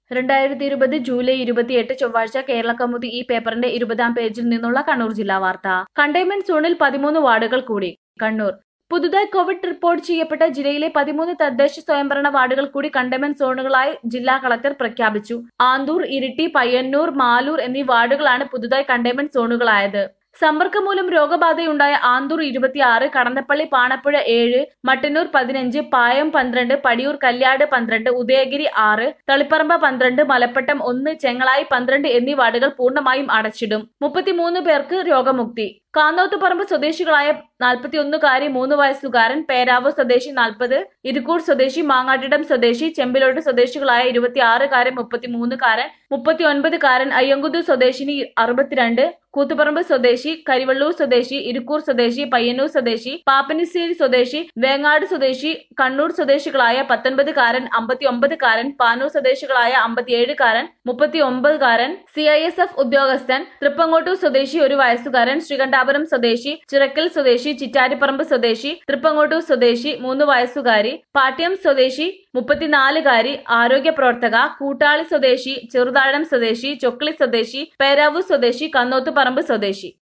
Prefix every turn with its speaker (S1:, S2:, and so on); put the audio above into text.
S1: രണ്ടായിരത്തി ഇരുപത് ജൂലൈ ഇരുപത്തിയെട്ട് ചൊവ്വാഴ്ച കേരള കൗമുദി ഈ പേപ്പറിന്റെ ഇരുപതാം പേജിൽ നിന്നുള്ള കണ്ണൂർ ജില്ലാ വാർത്ത കണ്ടെയ്ൻമെന്റ് സോണിൽ പതിമൂന്ന് വാർഡുകൾ കൂടി കണ്ണൂർ പുതുതായി കോവിഡ് റിപ്പോർട്ട് ചെയ്യപ്പെട്ട ജില്ലയിലെ പതിമൂന്ന് തദ്ദേശ സ്വയംഭരണ വാർഡുകൾ കൂടി കണ്ടെയ്ൻമെന്റ് സോണുകളായി ജില്ലാ കളക്ടർ പ്രഖ്യാപിച്ചു ആന്തൂർ ഇരിട്ടി പയ്യന്നൂർ മാലൂർ എന്നീ വാർഡുകളാണ് പുതുതായി കണ്ടെയ്ൻമെന്റ് സോണുകളായത് സമ്പർക്കം മൂലം രോഗബാധയുണ്ടായ ആന്തൂർ ഇരുപത്തിയാറ് കടന്നപ്പള്ളി പാണപ്പുഴ ഏഴ് മട്ടന്നൂർ പതിനഞ്ച് പായം പന്ത്രണ്ട് പടിയൂർ കല്യാട് പന്ത്രണ്ട് ഉദയഗിരി ആറ് തളിപ്പറമ്പ് പന്ത്രണ്ട് മലപ്പട്ടം ഒന്ന് ചെങ്ങളായി പന്ത്രണ്ട് എന്നീ വാർഡുകൾ പൂർണ്ണമായും അടച്ചിടും മുപ്പത്തിമൂന്ന് പേർക്ക് രോഗമുക്തി കാന്നോത്തുപറമ്പ് സ്വദേശികളായ നാൽപ്പത്തിയൊന്നുകാരി മൂന്ന് വയസ്സുകാരൻ പേരാവൂർ സ്വദേശി നാൽപ്പത് ഇരിക്കൂർ സ്വദേശി മാങ്ങാട്ടിടം സ്വദേശി ചെമ്പിലോട്ട് സ്വദേശികളായ ഇരുപത്തിയാറുകാരൻ മുപ്പത്തിമൂന്നുകാരൻ മുപ്പത്തിയൊൻപതുകാരൻ അയ്യങ്കുതു സ്വദേശിനി അറുപത്തിരണ്ട് കൂത്തുപറമ്പ് സ്വദേശി കരിവള്ളൂർ സ്വദേശി ഇരിക്കൂർ സ്വദേശി പയ്യന്നൂർ സ്വദേശി പാപ്പനിശ്ശേരി സ്വദേശി വേങ്ങാട് സ്വദേശി കണ്ണൂർ സ്വദേശികളായ പത്തൊൻപതുകാരൻ അമ്പത്തിയൊമ്പതുകാരൻ പാനൂർ സ്വദേശികളായ അമ്പത്തിയേഴുകാരൻ മുപ്പത്തിയൊമ്പതുകാരൻ സി ഐ എസ് എഫ് ഉദ്യോഗസ്ഥൻ തൃപ്പങ്ങോട്ടൂർ സ്വദേശി ഒരു വയസ്സുകാരൻ ശ്രീകണ്ഠാപുരം സ്വദേശി ചിറക്കൽ സ്വദേശി ചിറ്റാരിപ്പറമ്പ് സ്വദേശി തൃപ്പങ്ങോട്ടൂർ സ്വദേശി മൂന്ന് വയസ്സുകാരി പാട്യം സ്വദേശി മുപ്പത്തിനാലുകാരി ആരോഗ്യ പ്രവർത്തക കൂട്ടാളി സ്വദേശി ചെറുതാഴം സ്വദേശി ചൊക്ലി സ്വദേശി പേരാവൂർ സ്വദേശി കന്നോത്തുപറമ്പ് സ്വദേശി